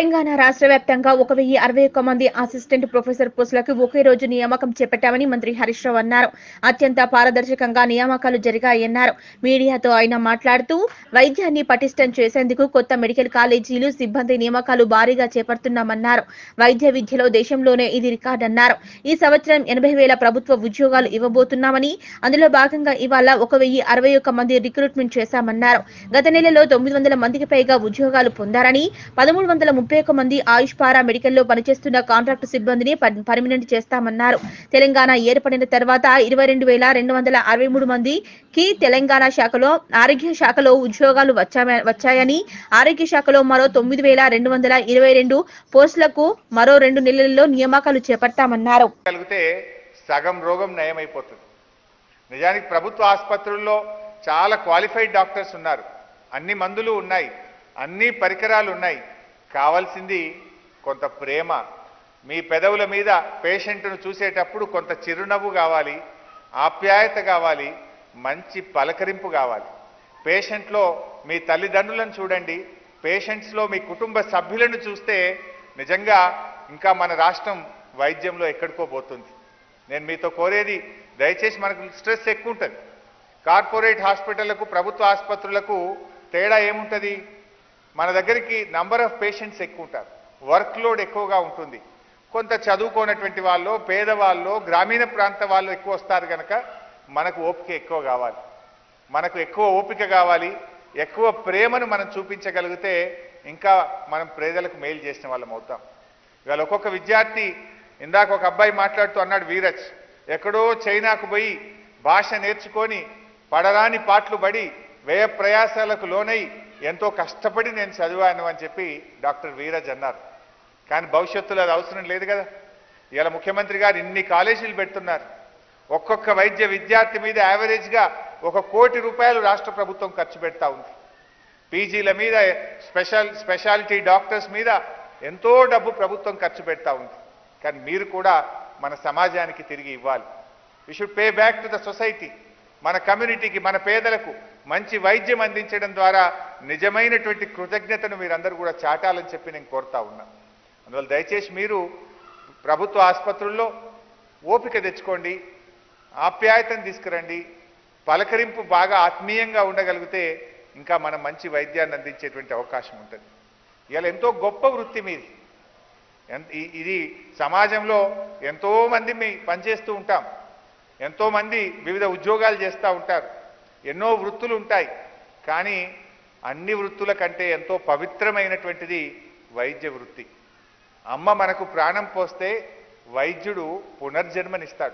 తెలంగాణ రాష్ట్ర వ్యాప్తంగా ఒక వెయ్యి అరవై ఒక్క మంది అసిస్టెంట్ ప్రొఫెసర్ పోస్టులకు ఒకే రోజు నియామకం చేపట్టామని మంత్రి హరీష్ రావు అన్నారు అత్యంత పారదర్శకంగా నియామకాలు జరిగాయన్నారు మీడియాతో ఆయన మాట్లాడుతూ వైద్యాన్ని పటిష్టం చేసేందుకు కొత్త మెడికల్ కాలేజీలు సిబ్బంది నియామకాలు భారీగా చేపడుతున్నామన్నారు వైద్య విద్యలో దేశంలోనే ఇది రికార్డన్నారు ఈ సంవత్సరం ఎనభై వేల ప్రభుత్వ ఉద్యోగాలు ఇవ్వబోతున్నామని అందులో భాగంగా ఇవాళ ఒక వెయ్యి అరవై ఒక్క మంది రిక్రూట్మెంట్ చేశామన్నారు గత నెలలో తొమ్మిది వందల మందికి పైగా ఉద్యోగాలు పొందారని పదమూడు వందల ముప్పై ఒక్క మంది ఆయుష్ పారా మెడికల్లో పనిచేస్తున్న కాంట్రాక్టు సిబ్బందిని పర్- పర్మినెంట్ చేస్తామన్నారు తెలంగాణ ఏర్పడిన తర్వాత ఇరవై రెండు వేల రెండు వందల అరవై మూడు మందికి తెలంగాణ శాఖలో ఆరోగ్య శాఖలో ఉద్యోగాలు వచ్చా- వచ్చాయని ఆరోగ్య శాఖలో మరో తొమ్మిది వేల రెండు వందల ఇరవై రెండు పోస్టులకు మరో రెండు నెలల్లో నియామకాలు చేపడతామన్నారు కలిగితే సగం రోగం నయమైపోతుంది నిజానికి ప్రభుత్వ ఆసుపత్రుల్లో చాలా క్వాలిఫైడ్ డాక్టర్స్ ఉన్నారు అన్ని మందులు ఉన్నాయి అన్ని పరికరాలు ఉన్నాయి కావాల్సింది కొంత ప్రేమ మీ పెదవుల మీద పేషెంట్ను చూసేటప్పుడు కొంత చిరునవ్వు కావాలి ఆప్యాయత కావాలి మంచి పలకరింపు కావాలి పేషెంట్లో మీ తల్లిదండ్రులను చూడండి పేషెంట్స్లో మీ కుటుంబ సభ్యులను చూస్తే నిజంగా ఇంకా మన రాష్ట్రం వైద్యంలో ఎక్కడికో పోతుంది నేను మీతో కోరేది దయచేసి మనకు స్ట్రెస్ ఎక్కువ ఉంటుంది కార్పొరేట్ హాస్పిటళ్లకు ప్రభుత్వ ఆసుపత్రులకు తేడా ఏముంటుంది మన దగ్గరికి నంబర్ ఆఫ్ పేషెంట్స్ ఎక్కువ ఉంటారు వర్క్ లోడ్ ఎక్కువగా ఉంటుంది కొంత చదువుకోనటువంటి వాళ్ళు పేదవాళ్ళు గ్రామీణ ప్రాంత వాళ్ళు ఎక్కువ వస్తారు కనుక మనకు ఓపిక ఎక్కువ కావాలి మనకు ఎక్కువ ఓపిక కావాలి ఎక్కువ ప్రేమను మనం చూపించగలిగితే ఇంకా మనం ప్రజలకు మేలు చేసిన వాళ్ళం అవుతాం ఇవాళ ఒక్కొక్క విద్యార్థి ఇందాక ఒక అబ్బాయి మాట్లాడుతూ అన్నాడు వీరజ్ ఎక్కడో చైనాకు పోయి భాష నేర్చుకొని పడరాని పాటలు పడి వ్యయ ప్రయాసాలకు లోనై ఎంతో కష్టపడి నేను చదివాను అని చెప్పి డాక్టర్ వీరజ్ అన్నారు కానీ భవిష్యత్తులో అది అవసరం లేదు కదా ఇలా ముఖ్యమంత్రి గారు ఇన్ని కాలేజీలు పెడుతున్నారు ఒక్కొక్క వైద్య విద్యార్థి మీద యావరేజ్గా ఒక కోటి రూపాయలు రాష్ట్ర ప్రభుత్వం ఖర్చు పెడతా ఉంది పీజీల మీద స్పెషల్ స్పెషాలిటీ డాక్టర్స్ మీద ఎంతో డబ్బు ప్రభుత్వం ఖర్చు పెడతా ఉంది కానీ మీరు కూడా మన సమాజానికి తిరిగి ఇవ్వాలి we should pay back to the society మన కమ్యూనిటీకి మన పేదలకు మంచి వైద్యం అందించడం ద్వారా నిజమైనటువంటి కృతజ్ఞతను మీరందరూ కూడా చాటాలని చెప్పి నేను కోరుతా ఉన్నా అందువల్ల దయచేసి మీరు ప్రభుత్వ ఆసుపత్రుల్లో ఓపిక తెచ్చుకోండి ఆప్యాయతను తీసుకురండి పలకరింపు బాగా ఆత్మీయంగా ఉండగలిగితే ఇంకా మనం మంచి వైద్యాన్ని అందించేటువంటి అవకాశం ఉంటుంది ఇవాళ ఎంతో గొప్ప వృత్తి మీది ఎన్- ఇ- ఇది సమాజంలో ఎంతో మంది మీ పనిచేస్తూ ఉంటాం ఎంతో మంది వివిధ ఉద్యోగాలు చేస్తూ ఉంటారు ఎన్నో వృత్తులు ఉంటాయి కానీ అన్ని వృత్తుల కంటే ఎంతో పవిత్రమైనటువంటిది వైద్య వృత్తి అమ్మ మనకు ప్రాణం పోస్తే వైద్యుడు పునర్జన్మనిస్తాడు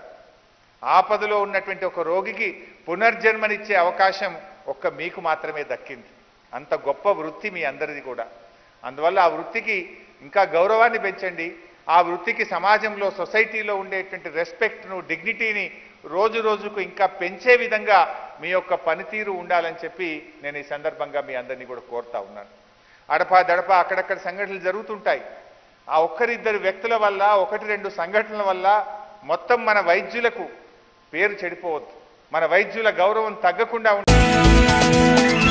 ఆపదలో ఉన్నటువంటి ఒక రోగికి పునర్జన్మనిచ్చే అవకాశం ఒక్క మీకు మాత్రమే దక్కింది అంత గొప్ప వృత్తి మీ అందరిది కూడా అందువల్ల ఆ వృత్తికి ఇంకా గౌరవాన్ని పెంచండి ఆ వృత్తికి సమాజంలో సొసైటీలో ఉండేటువంటి రెస్పెక్ట్ను డిగ్నిటీని రోజు రోజుకు ఇంకా పెంచే విధంగా మీ యొక్క పనితీరు ఉండాలని చెప్పి నేను ఈ సందర్భంగా మీ అందరినీ కూడా కోరుతా ఉన్నాను అడపా దడప అక్కడక్కడ సంఘటనలు జరుగుతుంటాయి ఆ ఒక్కరిద్దరు వ్యక్తుల వల్ల ఒకటి రెండు సంఘటనల వల్ల మొత్తం మన వైద్యులకు పేరు చెడిపోవద్దు మన వైద్యుల గౌరవం తగ్గకుండా ఉండాలి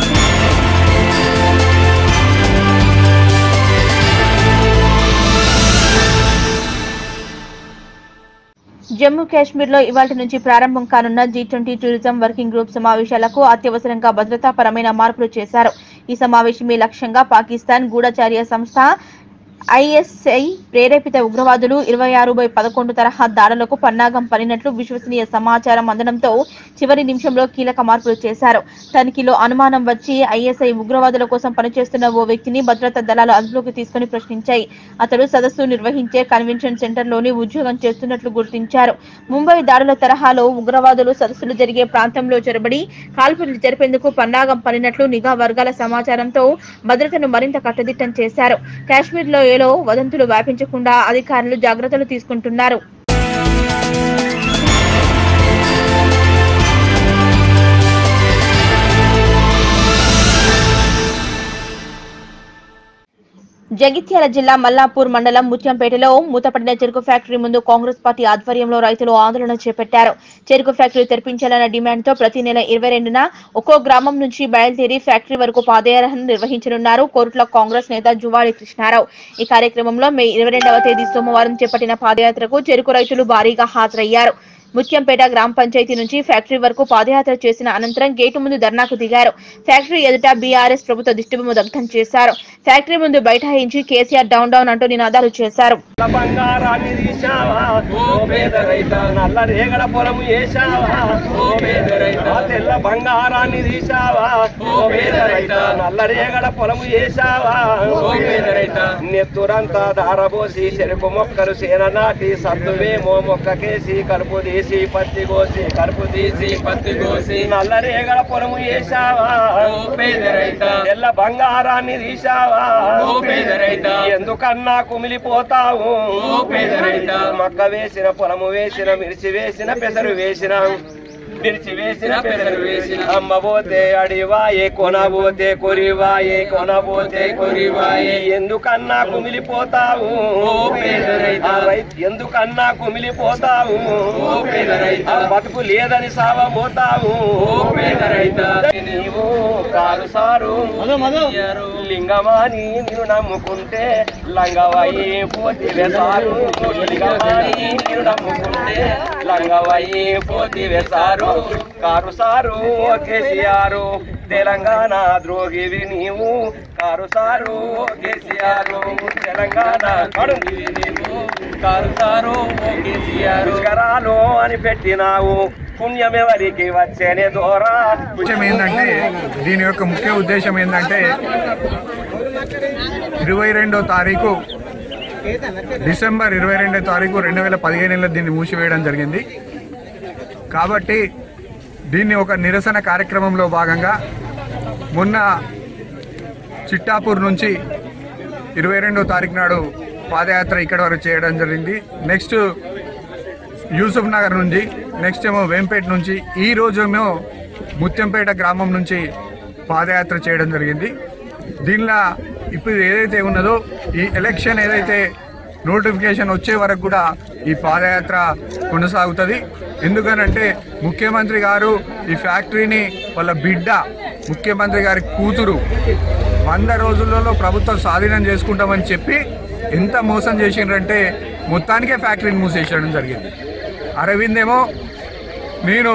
జమ్మూ కాశ్మీర్ లో ఇవాటి నుంచి ప్రారంభం కానున్న G twenty tourism working group సమావేశాలకు అత్యవసరంగా భద్రతాపరమైన మార్పులు చేశారు ఈ సమావేశమే లక్ష్యంగా పాకిస్తాన్ గూఢచార్య సంస్థ ఐఎస్ఐ ప్రేరేపిత ఉగ్రవాదులు ఇరవై ఆరు బై పదకొండు తరహా దాడులకు పన్నాగం పనినట్లు విశ్వసనీయ సమాచారం అందడంతో చివరి నిమిషంలో కీలక మార్పులు చేశారు తనిఖీలో అనుమానం వచ్చి ఐఎస్ఐ ఉగ్రవాదుల కోసం పనిచేస్తున్న ఓ వ్యక్తిని భద్రతా దళాలు అదుపులోకి తీసుకుని ప్రశ్నించాయి అతడు సదస్సు నిర్వహించే కన్వెన్షన్ సెంటర్లోని ఉద్యోగం చేస్తున్నట్లు గుర్తించారు ముంబై దాడుల తరహాలో ఉగ్రవాదులు సదస్సులు జరిగే ప్రాంతంలో చొరబడి కాల్పులు జరిపేందుకు పన్నాగం పనినట్లు నిఘా వర్గాల సమాచారంతో భద్రతను మరింత కట్టుదిట్టం చేశారు కాశ్మీర్ లోయలో వదంతులు వ్యాపించకుండా అధికారులు జాగ్రత్తలు తీసుకుంటున్నారు జగిత్యాల జిల్లా మల్లాపూర్ మండలం ముత్యంపేటలో మూతపడిన చెరుకు ఫ్యాక్టరీ ముందు కాంగ్రెస్ పార్టీ ఆధ్వర్యంలో రైతులు ఆందోళన చేపట్టారు చెరుకు ఫ్యాక్టరీ తెరిపించాలన్న డిమాండ్తో ప్రతి నెల ఇరవై రెండున ఒక్కో గ్రామం నుంచి బయలుదేరి ఫ్యాక్టరీ వరకు పాదయాత్ర నిర్వహించనున్నారు కోరుట్ల కాంగ్రెస్ నేత జువాడి కృష్ణారావు ఈ కార్యక్రమంలో మే ఇరవై రెండవ తేదీ సోమవారం చేపట్టిన పాదయాత్రకు చెరుకు రైతులు భారీగా హాజరయ్యారు ముత్యంపేట గ్రామ పంచాయతీ నుంచి ఫ్యాక్టరీ వరకు పాదయాత్ర చేసిన అనంతరం గేటు ముందు ధర్నాకు దిగారు ఫ్యాక్టరీ ఎదుట బీఆర్ఎస్ ప్రభుత్వ దిష్టిబొమ్మ దగ్ధం చేశారు ఫ్యాక్టరీ ముందు బైఠాయించి కేసీఆర్ డౌన్ డౌన్ అంటూ నినాదాలు చేశారు నల్ల బంగారాన్ని తీశావా ఓ పేద రైత నల్ల రేగడ పొలము వేశావా ఓ పేద రైత తెల్ల బంగారాన్ని తీశావా ఓ పేద రైత నల్ల రేగడ పొలము వేశావా ఓ పేద రైత నెత్తురంతా దారబోసి చెరుకు మొక్కలు సేన నాటి సత్తువేమో మొక్కకేసి కలుపు తీసి పత్తి కోసి కలుపు తీసి పత్తి కోసి నల్ల రేగడ పొలము వేశావా ఓ పేద రైత తెల్ల బంగారాన్ని తీశావా ఓ పేద రైత ఎందుకన్నా కుమిలిపోతావు ఓ పేద రైత మక్క వేసిన పొలము వేసిన మిర్చి వేసిన పెసరు వేసిన మిర్చి వేసిన పెసరు వేసిన అమ్మబోతే అడివాయే కొనబోతే కొరివాయే కొనబోతే కొరివాయే ఎందుకన్నా కుమిలిపోతావు ఓ పేద రైత ఎందుకన్నా కుమిలిపోతావు ఓ పేద రైత బతుకు లేదని సావబోతావు ఓ పేద రైత నీవు కారు సారు లింగమాని నిన్ను నమ్ముకుంటే లంగవయ్యి పోతివే సారు లింగమాని నిన్ను నమ్ముకుంటే లంగవయ్యి పోతివే sir car sir KCR Telangana ద్రోగివి నీవు కారు సారు కేసీఆర్ తెలంగాణ కడుగివి నీవు కారు సారు కేసీఆర్ కరాలు అని పెట్టినావు పుణ్యమెవరికి వచ్చేనే దూరా విషయం ఏంటంటే దీని యొక్క ముఖ్య ఉద్దేశం ఏంటంటే ఇరవై రెండో తారీఖు డిసెంబర్ ఇరవై రెండో తారీఖు రెండు వేల పదిహేనులో దీన్ని మూసివేయడం జరిగింది కాబట్టి దీన్ని ఒక నిరసన కార్యక్రమంలో భాగంగా మొన్న చిట్టాపూర్ నుంచి ఇరవై రెండో తారీఖు నాడు పాదయాత్ర ఇక్కడ వరకు చేయడం జరిగింది నెక్స్ట్ యూసుఫ్ నగర్ నుంచి నెక్స్ట్ ఏమో వేంపేట నుంచి ఈ రోజు ఏమో ముత్యంపేట గ్రామం నుంచి పాదయాత్ర చేయడం జరిగింది దీనిలో ఇప్పుడు ఏదైతే ఉన్నదో ఈ ఎలక్షన్ ఏదైతే నోటిఫికేషన్ వచ్చే వరకు కూడా ఈ పాదయాత్ర కొనసాగుతుంది ఎందుకనంటే ముఖ్యమంత్రి గారు ఈ ఫ్యాక్టరీని వాళ్ళ బిడ్డ ముఖ్యమంత్రి గారి కూతురు వంద రోజులలో ప్రభుత్వం స్వాధీనం చేసుకుంటామని చెప్పి ఎంత మోసం చేసిండ్రంటే మొత్తానికే ఫ్యాక్టరీని మూసేయడం జరిగింది అరవింద్ ఏమో నేను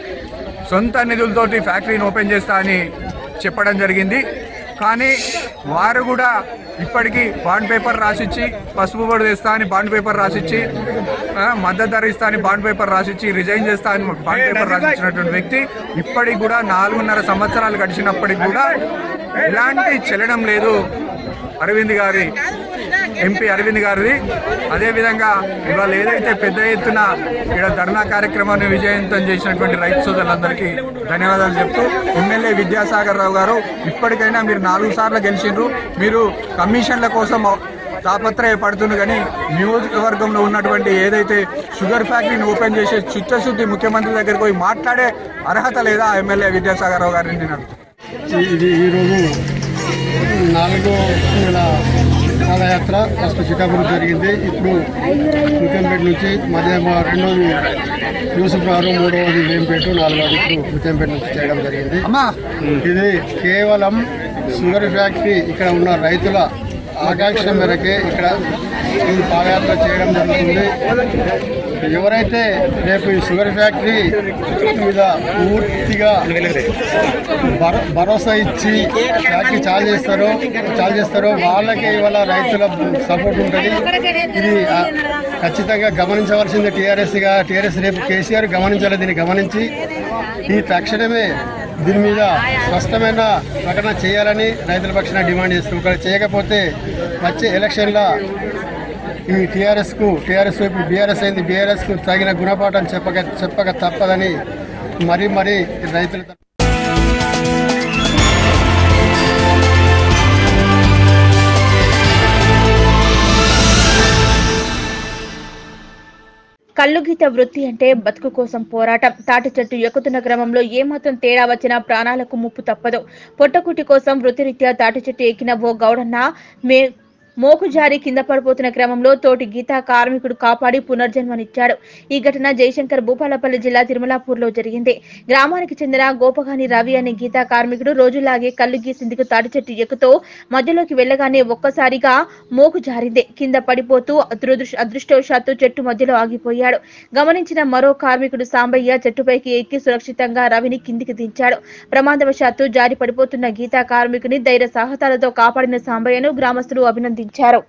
సొంత నిధులతోటి ఫ్యాక్టరీని ఓపెన్ చేస్తా అని చెప్పడం జరిగింది కానీ వారు కూడా ఇప్పటికీ బాండ్ పేపర్ రాసిచ్చి పసుపు బొడు తెస్తా అని బాండ్ పేపర్ రాసిచ్చి ఆ, మద్దతు ధర ఇస్తా అని బాండ్ పేపర్ రాసిచ్చి రిజైన్ చేస్తా అని బాండ్ పేపర్ రాసిచ్చినటువంటి వ్యక్తి ఇప్పటికి కూడా నాలుగున్నర సంవత్సరాలు గడిచినప్పటికి కూడా ఎలాంటి చెల్లడం లేదు అరవింద్ గారి ఎంపీ అరవింద్ గారిది అదేవిధంగా ఇవాళ ఏదైతే పెద్ద ఎత్తున ఇక్కడ ధర్నా కార్యక్రమాన్ని విజయవంతం చేసినటువంటి రైతు సోదరులందరికీ ధన్యవాదాలు చెప్తూ ఎమ్మెల్యే విద్యాసాగర్ రావు గారు ఇప్పటికైనా మీరు నాలుగు సార్లు గెలిచిండ్రు మీరు కమిషన్ల కోసం తాపత్రయపడుతుంది కానీ నియోజకవర్గంలో ఉన్నటువంటి ఏదైతే షుగర్ ఫ్యాక్టరీని ఓపెన్ చేసే చిత్తశుద్ధి ముఖ్యమంత్రి దగ్గరికి పోయి మాట్లాడే అర్హత లేదా ఎమ్మెల్యే విద్యాసాగర్ రావు గారిని నేను అడుగుతున్నాను. ఈ- ఇది ఈరోజు నాలుగో నెల పాదయాత్ర ఫస్ట్ చికాపురం జరిగింది ఇప్పుడు ముత్యంపేట నుంచి మధ్య రెండోది యూసుఫ్ గారు మూడవది వేంపేట నాలుగవది ఇప్పుడు ముత్యంపేట నుంచి చేయడం జరిగింది ఇది కేవలం షుగర్ ఫ్యాక్టరీ ఇక్కడ ఉన్న రైతుల ఆకాంక్ష మేరకే ఇక్కడ ఈ పాదయాత్ర చేయడం జరుగుతుంది ఎవరైతే రేపు ఈ షుగర్ ఫ్యాక్టరీ మీద పూర్తిగా భర- భరోసా ఇచ్చి ఫ్యాక్టరీ చాలు చేస్తారో చాలు చేస్తారో వాళ్ళకే ఇవాళ రైతుల సపోర్ట్ ఉంటుంది ఇది ఆ, ఖచ్చితంగా గమనించవలసింది టీఆర్ఎస్గా టీఆర్ఎస్ రేపు కేసీఆర్ గమనించాలి దీన్ని గమనించి ఈ తక్షణమే దీని మీద స్పష్టమైన ప్రకటన చేయాలని రైతుల పక్షాన డిమాండ్ చేస్తున్నాం ఒకవేళ చేయకపోతే వచ్చే ఎలక్షన్ల ఈ టీఆర్ఎస్కు టీఆర్ఎస్ ఇప్పుడు బీఆర్ఎస్ అయింది బీఆర్ఎస్కు తగిన గుణపాఠం చెప్పక చెప్పక తప్పదని మరీ మరీ రైతుల తరఫున కల్లుగీత వృత్తి అంటే బతుకు కోసం పోరాటం తాటి చెట్టు ఎక్కుతున్న క్రమంలో ఏమాత్రం తేడా వచ్చినా ప్రాణాలకు ముప్పు తప్పదు పొట్టకుటి కోసం వృత్తిరీత్యా తాటి చెట్టు ఎక్కిన ఓ గౌడన్న మే మోకు జారి కింద పడిపోతున్న క్రమంలో తోటి గీతా కార్మికుడు కాపాడి పునర్జన్మనిచ్చాడు ఈ ఘటన జయశంకర్ భూపాలపల్లి జిల్లా తిరుమలాపూర్లో జరిగింది గ్రామానికి చెందిన గోపగాని రవి అనే గీతా కార్మికుడు రోజులాగే కళ్ళు గీసిందుకు తాటి చెట్టు ఎక్కుతూ మధ్యలోకి వెళ్లగానే ఒక్కసారిగా మోకు జారింది కింద పడిపోతూ అదృదృష్ అదృష్టవశాత్తు చెట్టు మధ్యలో ఆగిపోయాడు గమనించిన మరో కార్మికుడు సాంబయ్య చెట్టుపైకి ఎక్కి సురక్షితంగా రవిని కిందికి దించాడు ప్రమాదవశాత్తు జారి పడిపోతున్న గీతా కార్మికుని ధైర్య సాహసాలతో కాపాడిన సాంబయ్యను గ్రామస్తులు అభినందించారు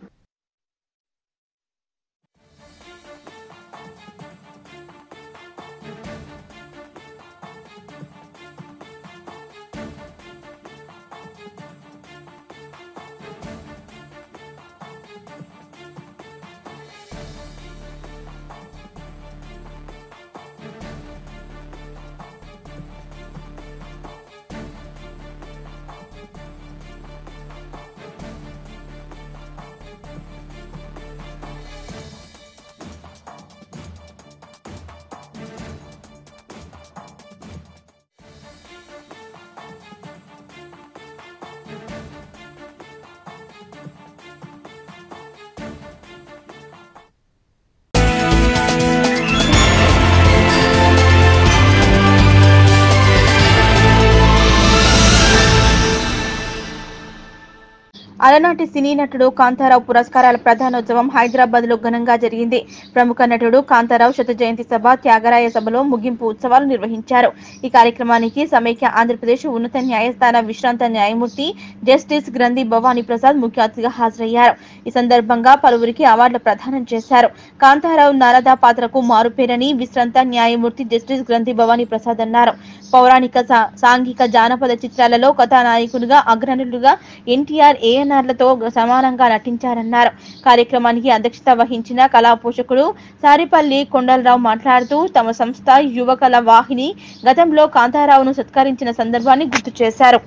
అలనాటి సినీ నటుడు కాంతారావు పురస్కారాల ప్రధానోత్సవం హైదరాబాద్ లో ఘనంగా జరిగింది ప్రముఖ నటుడు కాంతారావు శత జయంతి సభ త్యాగరాయ సభలో ముగింపు ఉత్సవాలు నిర్వహించారు ఈ కార్యక్రమానికి సమైక్య ఆంధ్రప్రదేశ్ ఉన్నత న్యాయస్థాన విశ్రాంత న్యాయమూర్తి జస్టిస్ గ్రంథి భవానీ ప్రసాద్ ముఖ్య అతిథిగా హాజరయ్యారు ఈ సందర్భంగా పలువురికి అవార్డులు ప్రదానం చేశారు కాంతారావు నారద పాత్రకు మారుపేరని విశ్రాంత న్యాయమూర్తి జస్టిస్ గ్రంథి భవానీ ప్రసాద్ అన్నారు పౌరాణిక సా- సాంఘిక జానపద చిత్రాలలో కథానాయకునిగా అగ్రనులుగా ఎన్టీఆర్ ఏఎన్ఆర్లతో సమానంగా నటించారన్నారు కార్యక్రమానికి అధ్యక్షత వహించిన కళా పోషకుడు సారిపల్లి కొండలరావు మాట్లాడుతూ తమ సంస్థ యువకళ వాహిని గతంలో కాంతారావును సత్కరించిన సందర్భాన్ని గుర్తు చేశారు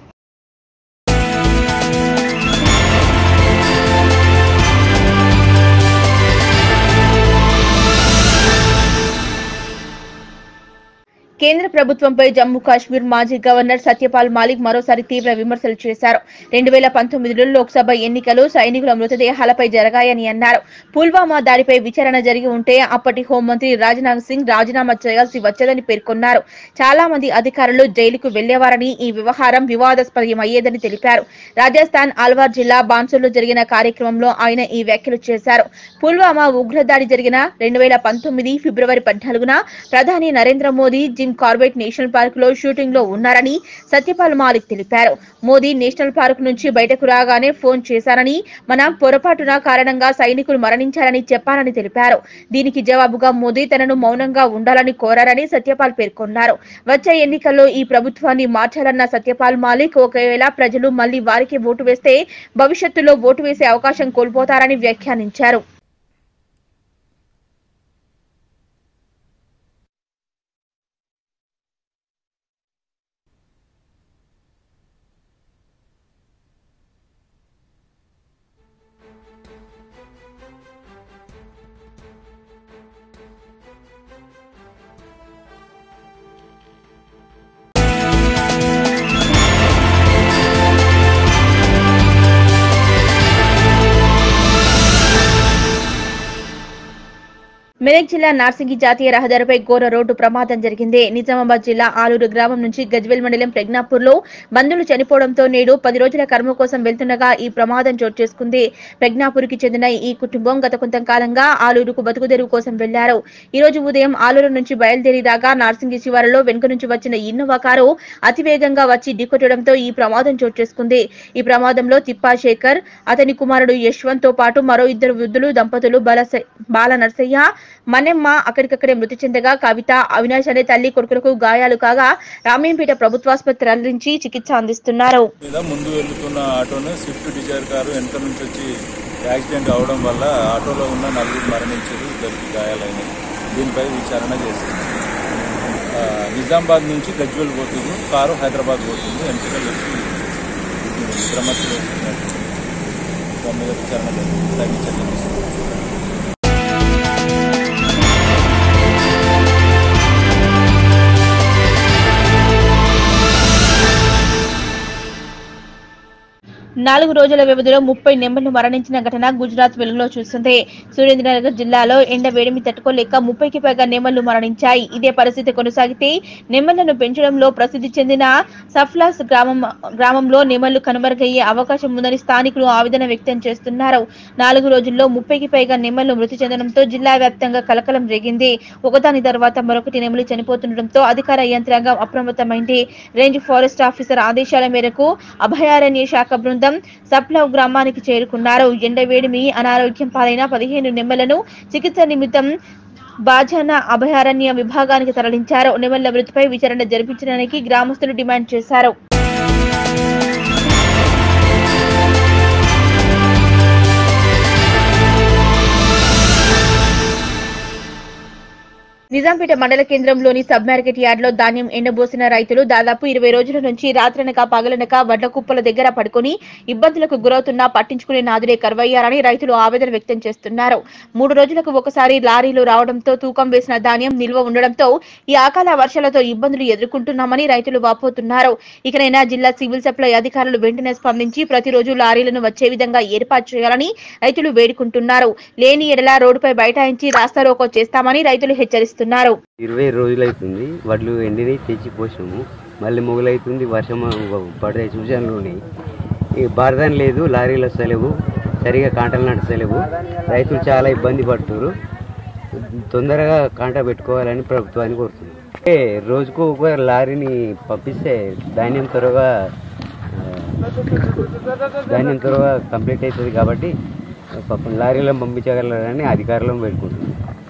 కేంద్ర ప్రభుత్వంపై జమ్మూ కాశ్మీర్ మాజీ గవర్నర్ సత్యపాల్ మాలిక్ మరోసారి తీవ్ర విమర్శలు చేశారు రెండు వేల పంతొమ్మిదిలో లోక్సభ ఎన్నికలు సైనికుల మృతదేహాలపై జరగాయని అన్నారు పుల్వామా దాడిపై విచారణ జరిగి ఉంటే అప్పటి హోంమంత్రి రాజ్నాథ్ సింగ్ రాజీనామా చేయాల్సి వచ్చేదని పేర్కొన్నారు చాలా మంది అధికారులు జైలుకు వెళ్లేవారని ఈ వ్యవహారం వివాదాస్పదమయ్యేదని తెలిపారు రాజస్థాన్ ఆల్వార్ జిల్లా బాన్సూర్లో జరిగిన కార్యక్రమంలో ఆయన ఈ వ్యాఖ్యలు చేశారు పుల్వామా ఉగ్రదాడి జరిగిన రెండు వేల పంతొమ్మిది ఫిబ్రవరి పద్నాలుగున ప్రధాని Narendra Modi Jim Corbett National Park లో షూటింగ్ లో ఉన్నారని సత్యపాల్ మాలిక్ తెలిపారు మోదీ నేషనల్ పార్క్ నుంచి బయటకు రాగానే ఫోన్ చేశారని మన పొరపాటున కారణంగా సైనికులు మరణించారని చెప్పారని తెలిపారు దీనికి జవాబుగా మోదీ తనను మౌనంగా ఉండాలని కోరారని సత్యపాల్ పేర్కొన్నారు వచ్చే ఎన్నికల్లో ఈ ప్రభుత్వాన్ని మార్చాలన్న సత్యపాల్ మాలిక్ ఒకవేళ ప్రజలు మళ్లీ వారికి ఓటు వేస్తే భవిష్యత్తులో ఓటు వేసే అవకాశం కోల్పోతారని వ్యాఖ్యానించారు మెదక్ జిల్లా నార్సింగి జాతీయ రహదారిపై ఘోర రోడ్డు ప్రమాదం జరిగింది నిజామాబాద్ జిల్లా ఆలూరు గ్రామం నుంచి గజ్వేల్ మండలం ప్రజ్ఞాపూర్ లో బంధువులు చనిపోవడంతో నేడు పది రోజుల కర్మ కోసం వెళ్తుండగా ఈ ప్రమాదం చోటు చేసుకుంది ప్రజ్ఞాపూర్కి చెందిన ఈ కుటుంబం గత కొంతకాలంగా ఆలూరుకు బతుకుదెరువు కోసం వెళ్లారు ఈ రోజు ఉదయం ఆలూరు నుంచి బయలుదేరి రాగా నార్సింగి శివారులో వెనుక నుంచి వచ్చిన ఇన్నోవా కారు అతివేగంగా వచ్చి ఢీకొట్టడంతో ఈ ప్రమాదం చోటు చేసుకుంది ఈ ప్రమాదంలో తిప్పా శేఖర్ అతని కుమారుడు యశ్వంత్ తో పాటు మరో ఇద్దరు వృద్ధులు దంపతులు బాలస- బాల నర్సయ్య మన్నెమ్మ అక్కడికక్కడే మృతి చెందగా కవిత అవినాష్ అనే తల్లి కొడుకులకు గాయాలు కాగా రామేంపేట ప్రభుత్వాసుపత్రి తరలించి చికిత్స అందిస్తున్నారు మీద ముందు వెళ్తున్న ఆటోను స్విఫ్ట్ డిజైర్ కారు వెనక నుంచి వచ్చి యాక్సిడెంట్ అవడం వల్ల ఆటోలో ఉన్న నలుగురు మరణించారు ఇద్దరికి గాయాలైనవి దీనిపై విచారణ చేస్తుంది ఆ, నిజామాబాద్ నుంచి గజ్వెల్ పోతుంది కారు హైదరాబాద్ పోతుంది వెంటనే వచ్చి విక్రమత్తులు దాని మీద విచారణ జరుగుతుంది తగిన చర్యలు తీసుకుంటారు నాలుగు రోజుల వ్యవధిలో ముప్పై నెమ్మలు మరణించిన ఘటన గుజరాత్ వెలుగులో చూస్తుంది సురేంద్రనగర్ జిల్లాలో ఎండ వేడిమి తట్టుకోలేక ముప్పైకి పైగా నెమ్మలు మరణించాయి ఇదే పరిస్థితి కొనసాగితే నెమ్మలను పెంచడంలో ప్రసిద్ధి చెందిన సఫ్లాస్ గ్రామం గ్రామంలో నెమ్మలు కనుమరుగయ్యే అవకాశం ఉందని స్థానికులు ఆవేదన వ్యక్తం చేస్తున్నారు నాలుగు రోజుల్లో ముప్పైకి పైగా నెమ్మలు మృతి చెందడంతో జిల్లా వ్యాప్తంగా కలకలం రేగింది ఒకదాని తర్వాత మరొకటి నెమలి చనిపోతుండటంతో అధికార యంత్రాంగం అప్రమత్తమైంది రేంజ్ ఫారెస్ట్ ఆఫీసర్ ఆదేశాల మేరకు అభయారణ్య శాఖ బృందం సప్లవ్ గ్రామానికి చేరుకున్నారు ఎండవేడిమి అనారోగ్యం పాలైన పదిహేను నెమ్మలను చికిత్స నిమిత్తం బాజానా అభయారణ్య విభాగానికి తరలించారు నెమళ్ల మృతిపై విచారణ జరిపించడానికి గ్రామస్తులు డిమాండ్ చేశారు నిజాంపేట మండల కేంద్రంలోని సబ్ మార్కెట్ యార్డ్ లో ధాన్యం ఎండబోసిన రైతులు దాదాపు ఇరవై రోజుల నుంచి రాత్రనక పగలనక వడ్ల కుప్పల దగ్గర పడుకొని ఇబ్బందులకు గురవుతున్నా పట్టించుకునే నాదులే కరువయ్యారని రైతులు ఆవేదన వ్యక్తం చేస్తున్నారు మూడు రోజులకు ఒకసారి లారీలు రావడంతో తూకం వేసిన ధాన్యం నిల్వ ఉండడంతో ఈ అకాల వర్షాలతో ఇబ్బందులు ఎదుర్కొంటున్నామని రైతులు వాపోతున్నారు ఇకనైనా జిల్లా సివిల్ సప్లై అధికారులు వెంటనే స్పందించి ప్రతిరోజు లారీలను వచ్చే విధంగా ఏర్పాటు చేయాలని రైతులు వేడుకుంటున్నారు లేని ఎడల రోడ్డుపై బైఠాయించి రాస్తారోకో చేస్తామని రైతులు హెచ్చరిస్తున్నారు ఇరవై రోజులు అవుతుంది వడ్లు ఎండినవి తెచ్చి పోసినాము మళ్ళీ మొగలవుతుంది వర్షం పడే సూచనలు ఉన్నాయి ఈ బారదాని లేదు లారీలు వస్తలేవు సరిగా కాంటలు నడుస్తలేవు రైతులు చాలా ఇబ్బంది పడుతున్నారు తొందరగా కాంట పెట్టుకోవాలని ప్రభుత్వాన్ని కోరుతుంది అంటే రోజుకు ఒక లారీని పంపిస్తే ధాన్యం త్వరగా ఆ, ధాన్యం త్వరగా కంప్లీట్ అవుతుంది కాబట్టి పాపం లారీలను పంపించగలరని అధికారులను పెట్టుకుంటున్నాం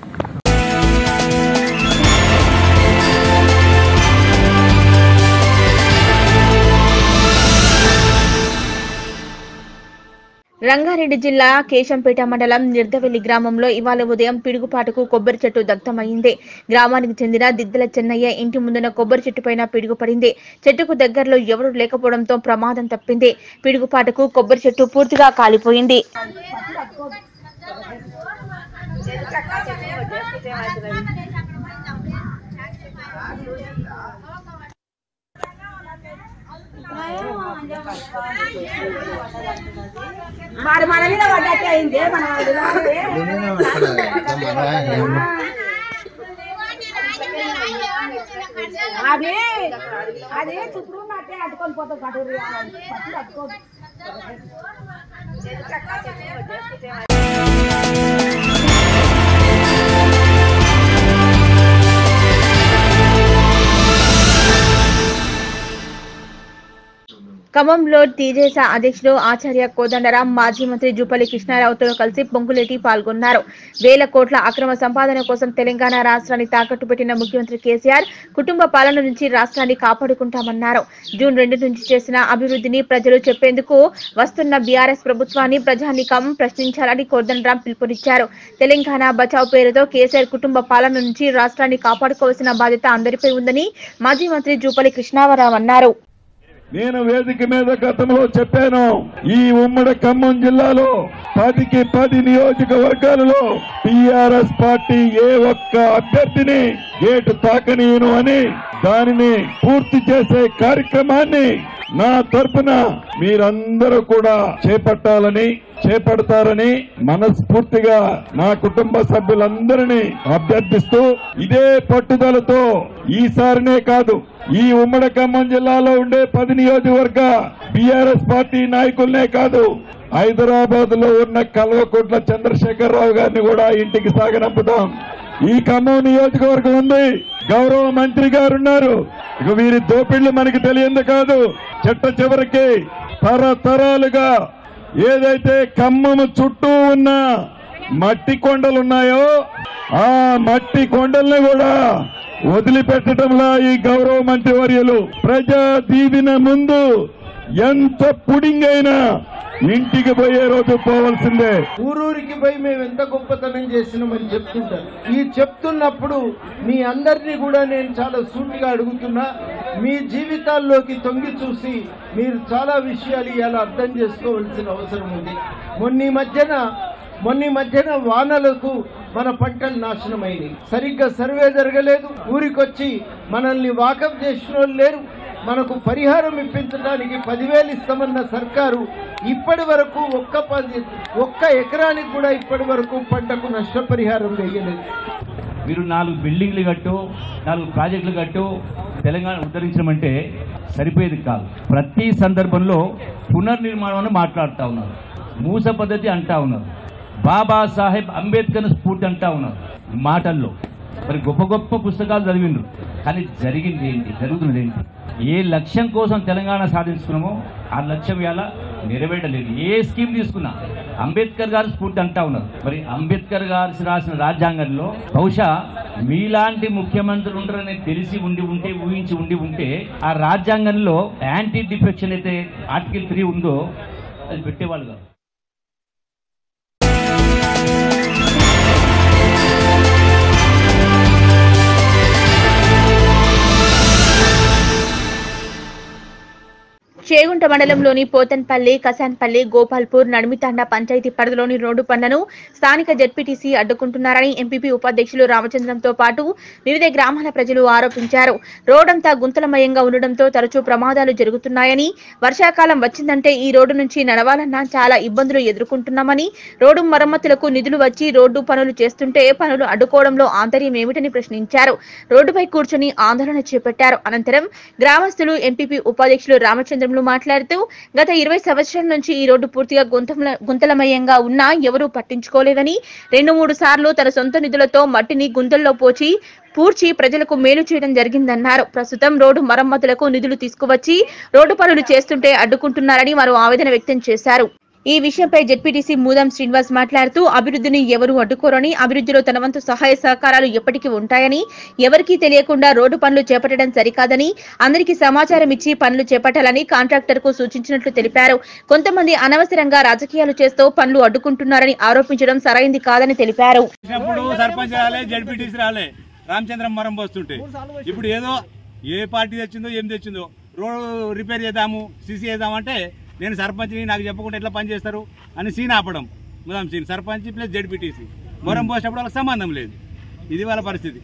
రంగారెడ్డి జిల్లా కేశంపేట మండలం నిర్దవెల్లి గ్రామంలో ఇవాళ ఉదయం పిడుగుపాటుకు కొబ్బరి చెట్టు దగ్ధమైంది గ్రామానికి చెందిన దిద్దల చెన్నయ్య ఇంటి ముందున కొబ్బరి చెట్టు పైన పిడుగు పడింది చెట్టుకు దగ్గరలో ఎవరూ లేకపోవడంతో ప్రమాదం తప్పింది పిడుగుపాటుకు కొబ్బరి చెట్టు పూర్తిగా కాలిపోయింది మరి మన మీద పడ్డట్టే అయింది మన అది అది చుట్టూ ఉన్నట్టే అట్టుకొని పోతాం కటూరు పట్టు అట్టుకోదు ఖమ్మంలో టీజేస అధ్యక్షుడు ఆచార్య కోదండరాం మాజీ మంత్రి జూపల్లి కృష్ణారావుతో కలిసి పొంగులేటి పాల్గొన్నారు వేల కోట్ల అక్రమ సంపాదన కోసం తెలంగాణ రాష్ట్రాన్ని తాకట్టు పెట్టిన ముఖ్యమంత్రి కేసీఆర్ కుటుంబ పాలన నుంచి రాష్ట్రాన్ని కాపాడుకుంటామన్నారు జూన్ రెండు నుంచి చేసిన అభివృద్ధిని ప్రజలు చెప్పేందుకు వస్తున్న బీఆర్ఎస్ ప్రభుత్వాన్ని ప్రజానికం ప్రశ్నించాలని కోదండరాం పిలుపునిచ్చారు తెలంగాణ బచావ్ పేరుతో కేసీఆర్ కుటుంబ పాలన నుంచి రాష్ట్రాన్ని కాపాడుకోవాల్సిన బాధ్యత అందరిపై ఉందని మాజీ మంత్రి జూపల్లి కృష్ణారావు అన్నారు నేను వేదిక మీద గతంలో చెప్పాను ఈ ఉమ్మడి ఖమ్మం జిల్లాలో పదికి పది నియోజకవర్గాలలో టిఆర్ఎస్ పార్టీ ఏ ఒక్క అభ్యర్థిని గేటు తాకనీయను అని దానిని పూర్తి చేసే కార్యక్రమాన్ని నా తరపున మీరందరూ కూడా చేపట్టాలని చేపడతారని మనస్ఫూర్తిగా నా కుటుంబ సభ్యులందరినీ అభ్యర్థిస్తూ ఇదే పట్టుదలతో ఈసారినే కాదు ఈ ఉమ్మడి ఖమ్మం జిల్లాలో ఉండే పది నియోజకవర్గ బీఆర్ఎస్ పార్టీ నాయకులనే కాదు హైదరాబాద్ లో ఉన్న కల్వకుంట్ల చంద్రశేఖరరావు గారిని కూడా ఇంటికి సాగనంపుతాం ఈ ఖమ్మం నియోజకవర్గం ఉంది గౌరవ మంత్రి గారు ఉన్నారు ఇక వీరి దోపిళ్లు మనకి తెలియంది కాదు చెట్ట చివరికి తరతరాలుగా ఏదైతే ఖమ్మము చుట్టూ ఉన్న మట్టి కొండలు ఉన్నాయో ఆ మట్టి కొండల్ని కూడా వదిలిపెట్టడంలా ఈ గౌరవ మంత్రివర్యులు ప్రజా దీవిన ముందు ఎంత పుడింగ్ అయినా ఇంటికి పోయే రోజు పోవాల్సిందే ఊరూరికి పోయి మేము ఎంత గొప్పతనం చేసినామని చెప్తుంటారు ఈ చెప్తున్నప్పుడు మీ అందరినీ కూడా నేను చాలా సూటిగా అడుగుతున్నా మీ జీవితాల్లోకి తొంగి చూసి మీరు చాలా విషయాలు ఇవాళ అర్థం చేసుకోవాల్సిన అవసరం ఉంది మొన్న ఈ మధ్యన మొన్న ఈ మధ్యన వానలకు మన పంటలు నాశనమైనవి సరిగ్గా సర్వే జరగలేదు ఊరికొచ్చి మనల్ని వాకప్ చేసిన వాళ్ళు లేరు మనకు పరిహారం ఇప్పించడానికి పదివేలు ఇస్తామన్న సర్కారు ఇప్పటి వరకు ఒక్క పది ఒక్క ఎకరానికి కూడా ఇప్పటి వరకు పంటకు నష్టపరిహారం వేయలేదు మీరు నాలుగు బిల్డింగ్లు కట్టు నాలుగు ప్రాజెక్టులు కట్టు తెలంగాణ ఉద్ధరించమంటే సరిపోయేది కాదు ప్రతి సందర్భంలో పునర్నిర్మాణం అని మాట్లాడుతూ ఉన్నారు మూస పద్ధతి అంటా ఉన్నారు బాబాసాహెబ్ అంబేద్కర్ స్ఫూర్తి అంటా ఉన్నారు మాటల్లో మరి గొప్ప గొప్ప పుస్తకాలు చదివిండ్రు కానీ జరిగింది ఏంటి జరుగుతున్నది ఏంటి ఏ లక్ష్యం కోసం తెలంగాణ సాధించుకున్నామో ఆ లక్ష్యం ఇలా నెరవేరలేదు ఏ స్కీమ్ తీసుకున్నా అంబేద్కర్ గారు స్ఫూర్తి అంటా ఉన్నారు మరి అంబేద్కర్ గారు రాసిన రాజ్యాంగంలో బహుశా మీలాంటి ముఖ్యమంత్రులు ఉంటారని తెలిసి ఉండి ఉంటే ఊహించి ఉండి ఉంటే ఆ రాజ్యాంగంలో యాంటీ డిఫెక్షన్ అయితే ఆర్టికల్ త్రీ ఉందో అది పెట్టేవాళ్ళు కాదు చేగుంట మండలంలోని పోతన్పల్లి కసాన్పల్లి గోపాల్పూర్ నడిమితాండ పంచాయతీ పరిధిలోని రోడ్డు పనులను స్థానిక జెడ్పీటీసీ అడ్డుకుంటున్నారని ఎంపీపీ ఉపాధ్యక్షులు రామచంద్రంతో పాటు వివిధ గ్రామాల ప్రజలు ఆరోపించారు రోడ్డంతా గుంతలమయంగా ఉండడంతో తరచూ ప్రమాదాలు జరుగుతున్నాయని వర్షాకాలం వచ్చిందంటే ఈ రోడ్డు నుంచి నడవాలన్నా చాలా ఇబ్బందులు ఎదుర్కొంటున్నామని రోడ్డు మరమ్మతులకు నిధులు వచ్చి రోడ్డు పనులు చేస్తుంటే పనులు అడ్డుకోవడంలో ఆంతర్యం ఏమిటని ప్రశ్నించారు రోడ్డుపై కూర్చొని ఆందోళన చేపట్టారు అనంతరం గ్రామస్తులు ఎంపీపీ ఉపాధ్యక్షులు రామచంద్రంలు మాట్లాడుతూ గత ఇరవై సంవత్సరాల నుంచి ఈ రోడ్డు పూర్తిగా గుంతల గుంతలమయంగా ఉన్నా ఎవరూ పట్టించుకోలేదని రెండు మూడు సార్లు తన సొంత నిధులతో మట్టిని గుంతల్లో పోచి పూడ్చి ప్రజలకు మేలు చేయడం జరిగిందన్నారు ప్రస్తుతం రోడ్డు మరమ్మతులకు నిధులు తీసుకువచ్చి రోడ్డు పనులు చేస్తుంటే అడ్డుకుంటున్నారని వారు ఆవేదన వ్యక్తం చేశారు ఈ విషయంపై జెడ్పీటీసీ మూదం శ్రీనివాస్ మాట్లాడుతూ అభివృద్ధిని ఎవరు అడ్డుకోరని అభివృద్ధిలో తన వంతు సహాయ సహకారాలు ఎప్పటికీ ఉంటాయని ఎవరికీ తెలియకుండా రోడ్డు పనులు చేపట్టడం సరికాదని అందరికీ సమాచారం ఇచ్చి పనులు చేపట్టాలని కాంట్రాక్టర్ కు సూచించినట్లు తెలిపారు కొంతమంది అనవసరంగా రాజకీయాలు చేస్తూ పనులు అడ్డుకుంటున్నారని ఆరోపించడం సరైంది కాదని తెలిపారు వచ్చినప్పుడు సర్పంచ్ రాలే జడ్పీటీసీ రాలే రామచంద్రం మరం పోస్తుంటే ఇప్పుడు ఏదో ఏ పార్టీ తెచ్చిందో ఏం తెచ్చిందో రోడ్ రిపేర్ చేద్దాము సీసీ చేద్దామంటే నేను సర్పంచ్ని నాకు చెప్పకుండా ఎట్లా పని చేస్తారు అని సీన్ ఆపడం ముదాం సీన్ సర్పంచ్ ప్లస్ జడ్పీటీసీ మొరం పోసినప్పుడు వాళ్ళకి సంబంధం లేదు ఇది వాళ్ళ పరిస్థితి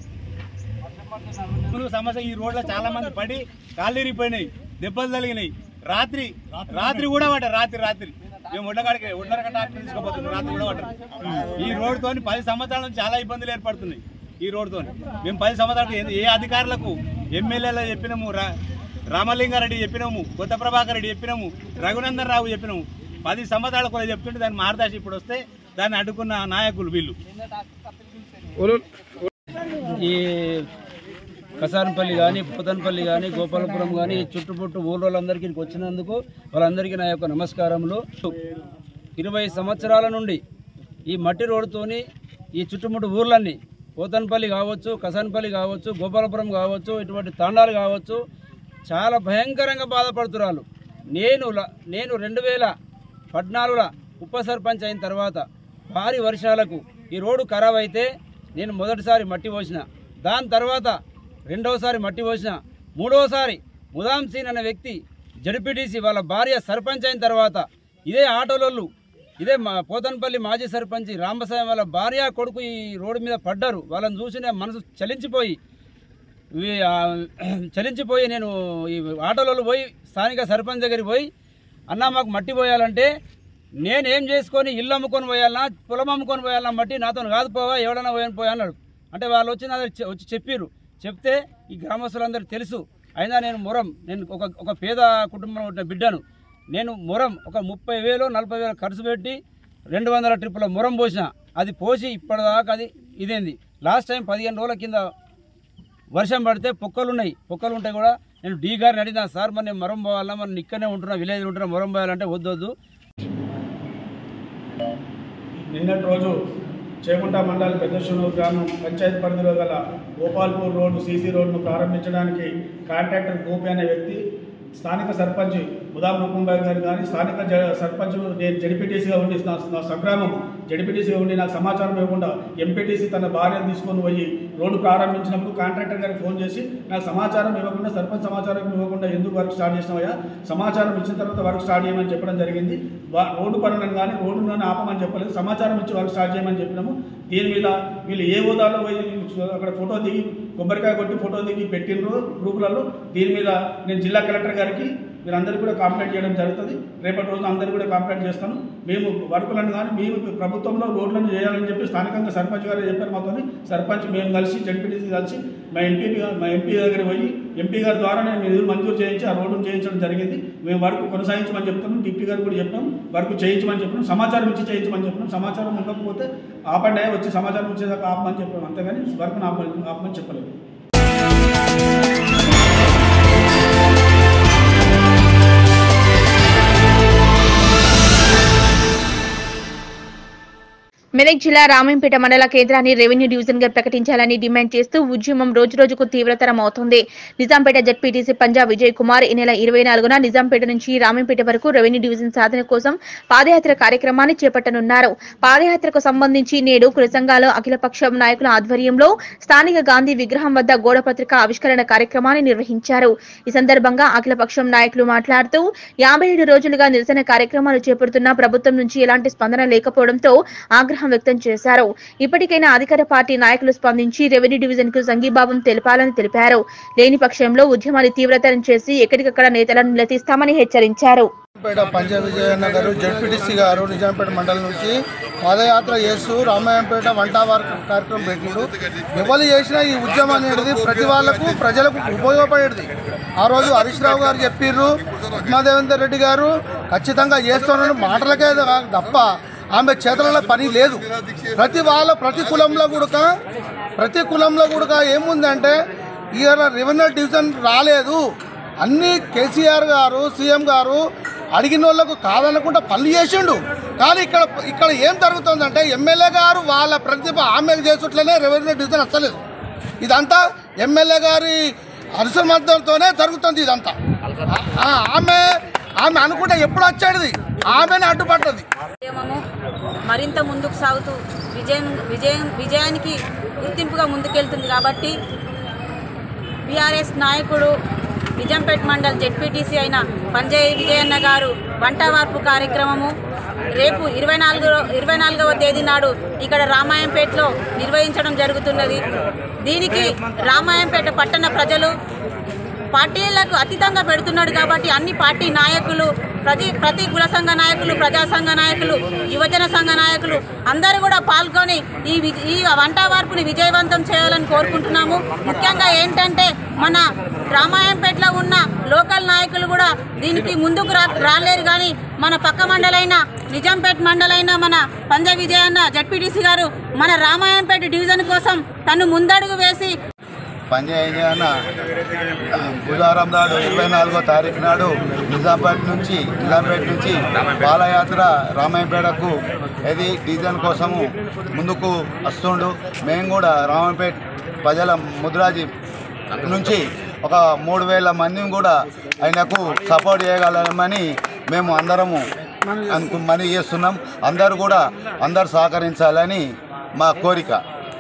సమస్య ఈ రోడ్లో చాలా మంది పడి కాళ్ళు ఇరిగిపోయినాయి దెబ్బలు తగిలినాయి రాత్రి రాత్రి కూడా పడ్డారు రాత్రి రాత్రి మేము ఉండగాడికి ఉండరక డాక్టర్ తీసుకోబోతున్నాం రాత్రి కూడా పడ్డారు ఈ రోడ్ తోని పది సంవత్సరాల నుంచి చాలా ఇబ్బందులు ఏర్పడుతున్నాయి ఈ రోడ్ తోని మేము పది సంవత్సరాలు ఏ- ఏ అధికారులకు ఎమ్మెల్యేలు చెప్పినాము రా- రామలింగారెడ్డి చెప్పినాము కొత్త ప్రభాకర్ రెడ్డి చెప్పినాము రఘునందన్ రావు చెప్పినాము పది సంవత్సరాల కూడా చెప్తుంటే దాన్ని మార్దాసి ఇప్పుడు వస్తే దాన్ని అడ్డుకున్న నాయకులు వీళ్ళు ఈ కసారంపల్లి కానీ పుతన్పల్లి కానీ గోపాలపురం కానీ చుట్టుపుట్టు ఊళ్ళోళ్ళందరికీ ఇక్కడికి వచ్చినందుకు వాళ్ళందరికీ నా యొక్క నమస్కారములు ఇరవై సంవత్సరాల నుండి ఈ మట్టి రోడ్డుతోని ఈ చుట్టుముట్టు ఊర్లన్నీ పోతన్పల్లి కావచ్చు కసాన్పల్లి కావచ్చు గోపాలపురం కావచ్చు ఇటువంటి తాండాలు కావచ్చు చాలా భయంకరంగా బాధపడుతున్నారు నేను ల- నేను రెండు వేల పద్నాలుగుల ఉప సర్పంచ్ అయిన తర్వాత భారీ వర్షాలకు ఈ రోడ్డు ఖరాబ్ అయితే నేను మొదటిసారి మట్టి పోసిన దాని తర్వాత రెండవసారి మట్టి పోసిన మూడవసారి ముదాం సీన్ అనే వ్యక్తి జడ్పీటీసీ వాళ్ళ భార్య సర్పంచ్ అయిన తర్వాత ఇదే ఆటోలోళ్ళు ఇదే మా పోతన్పల్లి మాజీ సర్పంచ్ రామసాయం వాళ్ళ భార్య కొడుకు ఈ రోడ్డు మీద పడ్డారు వాళ్ళని చూసి నా మనసు చలించిపోయి ఇవి, ఆ, చలించిపోయి నేను ఈ ఆటోలలో పోయి స్థానిక సర్పంచ్ దగ్గరికి పోయి అన్న మాకు మట్టి పోయాలంటే నేనేం చేసుకొని ఇల్లు అమ్ముకొని పోయాలన్నా పొలం అమ్ముకొని పోయాలన్నా మట్టి నాతో కాదు పోవా ఎవడన్నా పోయాను పోయా అన్నాడు అంటే వాళ్ళు వచ్చి నా దగ్గర చె- వచ్చి చెప్పారు చెప్తే ఈ గ్రామస్తులందరికీ తెలుసు అయినా నేను మొరం నేను ఒక ఒక పేద కుటుంబంలో ఉన్న బిడ్డను నేను మొరం ఒక ముప్పై వేలు నలభై వేలు ఖర్చు పెట్టి రెండు వందల ట్రిప్పుల మొరం పోసిన అది పోసి ఇప్పటిదాకా అది ఇదేంది లాస్ట్ టైం పదిహేను రోజుల కింద వర్షం పడితే పొక్కలు ఉన్నాయి పొక్కలు ఉంటాయి కూడా నేను డీ గారిని అడిగినా సార్ మరి నేను మొరం పోవాలా మరి ఇక్కడనే ఉంటున్నా విలేజ్ ఉంటున్నా మొరం పోవాలంటే వద్దు వద్దు నిన్నటి రోజు చేకుంట మండలం పెద్దశూరు గ్రామం పంచాయతీ పరిధిలో గల గోపాల్పూర్ రోడ్డు సీసీ రోడ్డును ప్రారంభించడానికి కాంట్రాక్టర్ గోపి అనే వ్యక్తి స్థానిక సర్పంచ్ ముదాం రూపంబాయి గారు కానీ స్థానిక జ సర్పంచ్ నేను జడిపిటీసీగా ఉండి నా నా స్వగ్రామం జడిపిటీసీగా ఉండి నాకు సమాచారం ఇవ్వకుండా ఎంపీటీసీ తన భార్యను తీసుకొని పోయి రోడ్డు ప్రారంభించినప్పుడు కాంట్రాక్టర్ గారికి ఫోన్ చేసి నాకు సమాచారం ఇవ్వకుండా సర్పంచ్ సమాచారం ఇవ్వకుండా ఎందుకు వర్క్ స్టార్ట్ చేసినావయ్యా సమాచారం ఇచ్చిన తర్వాత వర్క్ స్టార్ట్ చేయమని చెప్పడం జరిగింది వా- రోడ్డు పనులను కానీ రోడ్డు ఆపమని చెప్పలేదు సమాచారం ఇచ్చి వర్క్ స్టార్ట్ చేయమని చెప్పినాము దీని మీద వీళ్ళు ఏ హోదాలో పోయి అక్కడ ఫోటో దిగి కొబ్బరికాయ కొట్టి ఫోటో దిగి పెట్టిండ్రు గ్రూపులలో దీని మీద నేను జిల్లా కలెక్టర్ గారికి మీరందరికీ కూడా కాంప్లైంట్ చేయడం జరుగుతుంది రేపటి రోజు అందరికీ కూడా కాంప్లైంట్ చేస్తాను మేము వర్కులను కానీ మేము ప్రభుత్వంలో రోడ్లను చేయాలని చెప్పి స్థానికంగా సర్పంచ్ గారు చెప్పారు మాతో సర్పంచ్ మేము కలిసి జడ్పీటీసీ కలిసి మా ఎంపీ మా ఎంపీ దగ్గర పోయి ఎంపీ గారి ద్వారా నేను నిధులు మంజూరు చేయించి ఆ రోడ్డును చేయించడం జరిగింది మేము వర్క్ కొనసాగించమని చెప్తాము డిప్యూటీ గారు కూడా చెప్పాం వర్క్ చేయించమని చెప్పినాం సమాచారం ఇచ్చి చేయించమని చెప్పినాం సమాచారం ఇవ్వకపోతే ఆపండి వచ్చి సమాచారం ఇచ్చేదాకా ఆపమని చెప్పాం అంతేగాని వర్క్ ఆపమని ఆపమని చెప్పలేదు మెదక్ జిల్లా రామంపేట మండల కేంద్రాన్ని రెవెన్యూ డివిజన్ గా ప్రకటించాలని డిమాండ్ చేస్తూ ఉద్యమం రోజురోజుకు తీవ్రతరం అవుతోంది నిజాంపేట జడ్పీటీసీ పంజాబ్ విజయ్ కుమార్ ఈ నెల ఇరవై నాలుగున నిజాంపేట నుంచి రామంపేట వరకు రెవెన్యూ డివిజన్ సాధన కోసం పాదయాత్ర కార్యక్రమాన్ని చేపట్టనున్నారు పాదయాత్రకు సంబంధించి నేడు కుల సంఘాలు అఖిలపక్షం నాయకుల ఆధ్వర్యంలో స్థానిక గాంధీ విగ్రహం వద్ద గోడపత్రిక ఆవిష్కరణ కార్యక్రమాన్ని నిర్వహించారు ఈ సందర్భంగా అఖిలపక్షం నాయకులు మాట్లాడుతూ యాభై ఏడు రోజులుగా నిరసన కార్యక్రమాలు చేపడుతున్న ప్రభుత్వం నుంచి ఎలాంటి స్పందన లేకపోవడంతో ఆగ్రహం వ్యక్తం చేశారు ఇప్పటికైనా అధికార పార్టీ నాయకులు స్పందించి రెవెన్యూ డివిజన్ కు సంఘీభావం తెలపాలని తెలిపారు లేని పక్షంలో ఉద్యమాన్ని తీవ్రతరం చేసి ఎక్కడికక్కడ నేతలను నిలదీస్తామని హెచ్చరించారు పేట పంజాబ్ విజయన్న గారు జడ్పీటీసీ గారు నిజాంపేట మండలం నుంచి పాదయాత్ర చేస్తూ రామాయంపేట వంట వార్త కార్యక్రమం పెట్టిండు ఎవరు చేసినా ఈ ఉద్యమం అనేది ప్రతి వాళ్ళకు ప్రజలకు ఉపయోగపడేది ఆ రోజు హరీష్ రావు గారు చెప్పిర్రు పద్మాదేవేందర్ రెడ్డి గారు ఖచ్చితంగా చేస్తున్నాను మాటలకే తప్ప ఆమె చేతులలో పని లేదు ప్రతి వాళ్ళ ప్రతి కులంలో కూడా ప్రతి కులంలో కూడా ఏముందంటే ఇవాళ రెవెన్యూ డివిజన్ రాలేదు అన్ని కేసీఆర్ గారు సీఎం గారు అడిగిన వాళ్ళకు కాదనకుండా పనులు చేసిండు కానీ ఇక్కడ ఇక్కడ ఏం జరుగుతుందంటే ఎమ్మెల్యే గారు వాళ్ళ ప్రతిభ ఆమె చేసుట్లనే రెవెన్యూ డివిజన్ వస్తలేదు ఇదంతా ఎమ్మెల్యే గారి అనుసమర్థంతోనే జరుగుతుంది ఇదంతా ఆ, ఆమె ఆమె అనుకుంటే ఎప్పుడు వచ్చాడు ఆమెనే అడ్డుపడ్డది ఉద్యమము మరింత ముందుకు సాగుతూ విజయం విజయం విజయానికి గుర్తింపుగా ముందుకెళ్తుంది కాబట్టి బీఆర్ఎస్ నాయకుడు నిజాంపేట్ మండల్ జెడ్పీటీసీ అయిన పంజయ్ విజయన్న గారు వంట వార్పు కార్యక్రమము రేపు ఇరవై నాలుగు ఇరవై నాలుగవ తేదీ నాడు ఇక్కడ రామాయంపేటలో నిర్వహించడం జరుగుతున్నది దీనికి రామాయంపేట పట్టణ ప్రజలు పార్టీలకు అతీతంగా పెడుతున్నాడు కాబట్టి అన్ని పార్టీ నాయకులు ప్రతి ప్రతి కుల సంఘ నాయకులు ప్రజా సంఘ నాయకులు యువజన సంఘ నాయకులు అందరూ కూడా పాల్గొని ఈ విజ- ఈ వంట వార్పుని విజయవంతం చేయాలని కోరుకుంటున్నాము ముఖ్యంగా ఏంటంటే మన రామాయంపేటలో ఉన్న లోకల్ నాయకులు కూడా దీనికి ముందుకు రా రాలేరు కానీ మన పక్క మండలైన నిజాంపేట మండలైన మన పంజ విజయన్న జడ్పీటీసీ గారు మన రామాయంపేట డివిజన్ కోసం తను ముందడుగు వేసి పంచాయతీ అన్న బుధవారం నాడు ఇరవై నాలుగో తారీఖు నాడు నిజాంపేట నుంచి నిజాంపేట నుంచి పాలయాత్ర రామాయపేటకు ఇది డీజన్ కోసము ముందుకు వస్తుండు మేము కూడా రామాయపేట ప్రజల ముద్రాజీ నుంచి ఒక మూడు వేల మందిని కూడా ఆయనకు సపోర్ట్ చేయగలమని మేము అందరము అనుకు మనీ చేస్తున్నాం అందరూ కూడా అందరు సహకరించాలని మా కోరిక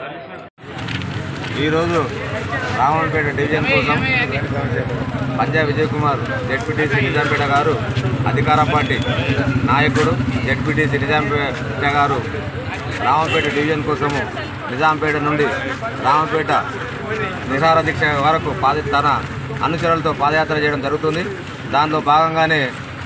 ఈరోజు రామన్పేట డివిజన్ కోసం పంజాబ్ విజయ్ కుమార్ జెడ్పీటీసీ నిజాంపేట గారు అధికార పార్టీ నాయకుడు జెడ్పీటీసీ నిజాంపేట గారు రామపేట డివిజన్ కోసము నిజాంపేట నుండి రామపేట నిరాహార దీక్ష వరకు పాద తన అనుచరులతో పాదయాత్ర చేయడం జరుగుతుంది దాంట్లో భాగంగానే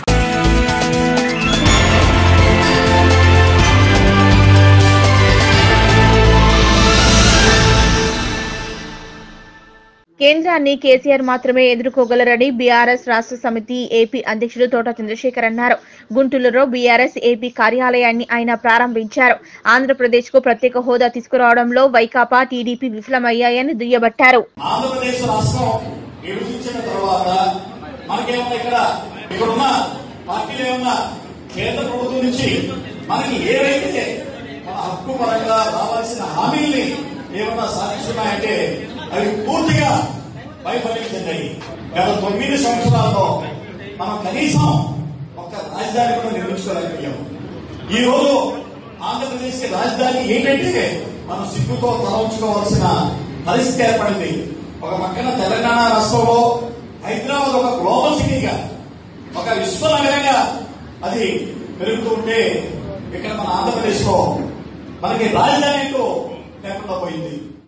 కేంద్రాన్ని కేసీఆర్ మాత్రమే ఎదుర్కోగలరని బీఆర్ఎస్ రాష్ట్ర సమితి ఏపీ అధ్యక్షుడు తోట చంద్రశేఖర్ అన్నారు గుంటూరులో బీఆర్ఎస్ ఏపీ కార్యాలయాన్ని ఆయన ప్రారంభించారు ఆంధ్రప్రదేశ్ కు ప్రత్యేక హోదా తీసుకురావడంలో వైకాపా టీడీపీ విఫలమయ్యాయని దుయ్యబట్టారు ఆంధ్రప్రదేశ్ రాష్ట్రం విభజించిన తర్వాత మనకేమన్నా ఇక్కడ ఇక్కడున్న పార్టీలు ఏమన్నా కేంద్ర ప్రభుత్వం నుంచి మనకి ఏవైతే మన హక్కు పరంగా రావాల్సిన హామీల్ని ఏమన్నా సాధిస్తున్నాయంటే అవి పూర్తిగా వైఫల్యం చెందాయి గత తొమ్మిది సంవత్సరాల్లో మనం కనీసం ఒక రాజధాని కూడా నిర్మించుకోలేకపోయాం ఈ రోజు ఆంధ్రప్రదేశ్ కి రాజధాని ఏంటంటే మనం సిగ్గుతో తల ఉంచుకోవాల్సిన పరిస్థితి ఏర్పడింది ఒక పక్కన తెలంగాణ రాష్ట్రంలో హైదరాబాద్ ఒక గ్లోబల్ సిటీగా ఒక విశ్వ నగరంగా అది పెరుగుతూ ఉంటే ఇక్కడ మన ఆంధ్రప్రదేశ్ లో మనకి రాజధాని అంటూ లేకుండా పోయింది